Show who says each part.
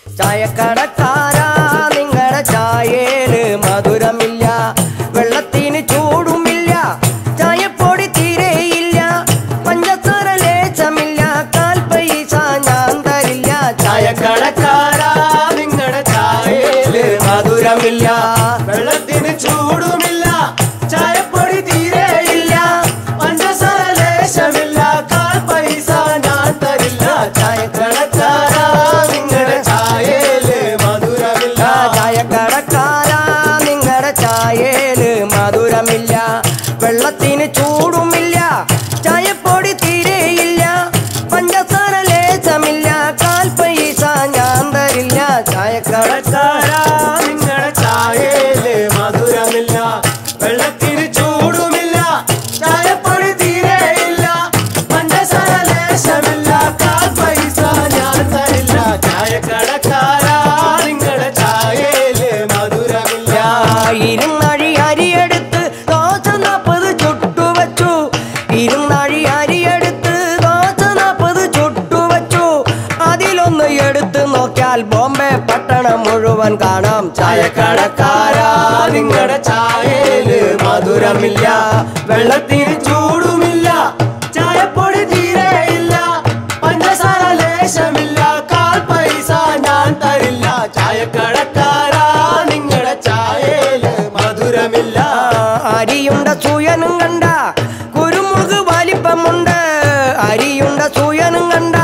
Speaker 1: ചായക്കടക്കാരാ നിങ്ങളുടെ ചായേല് മധുരമില്ല വെള്ളത്തിന് ചൂടുമില്ല ചായപ്പൊടി തീരെയില്ല പഞ്ചസാര ലേശമില്ല കാൽ പൈസ ഞാൻ തരില്ല
Speaker 2: ചായക്കടക്കാരാ നിങ്ങളുടെ ചായയില് മധുരമില്ല വെള്ളത്തിന് ചൂടുമില്ല ചായപ്പൊടി തീരെയില്ല പഞ്ചസാര ലേശമില്ല കാൽ പൈസ ഞാൻ തരില്ല ചായക്കടക്കാരാ നിങ്ങളുടെ ചായയില് മധുരമില്ല
Speaker 1: ചായക്കടക്കാരാ നിങ്ങളുടെ ചായേല് മധുരമില്ല വെള്ളത്തിന് ചൂടുമില്ല ചായപ്പൊടി തീരെയില്ല പഞ്ചസാര ലേശമില്ല കാൽ പൈസ ഞാൻ തരില്ല ചായക്കടക്കാരാ
Speaker 2: കടക്കാരാ നിങ്ങളുടെ ചായയില് മധുരമില്ല വെള്ളത്തിന് ചൂടുമില്ല ചായപ്പൊടി തീരെയില്ല പഞ്ചസാര ലേശമില്ല കാൽ പൈസ ഞാൻ തരില്ല ചായക്കടക്കാരാ നിങ്ങളുടെ ചായയില് മധുരമില്ല
Speaker 1: ഇരുന്നഴി അരിയെടുത്ത് ദോശ നാപ്പത് ചുട്ടുവച്ചു ഇരുന്നഴി അരിയെടുത്ത് ദോശ നാപ്പത് ചുട്ടുവച്ചു അതിലൊന്ന് എടുത്ത് നോക്കിയാൽ ബോംബെ പട്ടണം മുഴുവൻ കാണാം
Speaker 2: ചായക്കടക്കാരാ നിങ്ങളുടെ ചായയില് മധുരമില്ല വെള്ളത്തിന് ചൂടുമില്ല ചായപ്പൊടി തീരെയില്ല പഞ്ചസാര ലേശമില്ല കാൽ പൈസ ഞാൻ തരില്ല ചായക്കടക്കാരാ നിങ്ങളുടെ ചായയില് മധുരമില്ല
Speaker 1: അരിയുണ്ട സൂയനും കണ്ട കുരുമുളക് വലിപ്പമുണ്ട് അരിയുണ്ട സൂയനും കണ്ട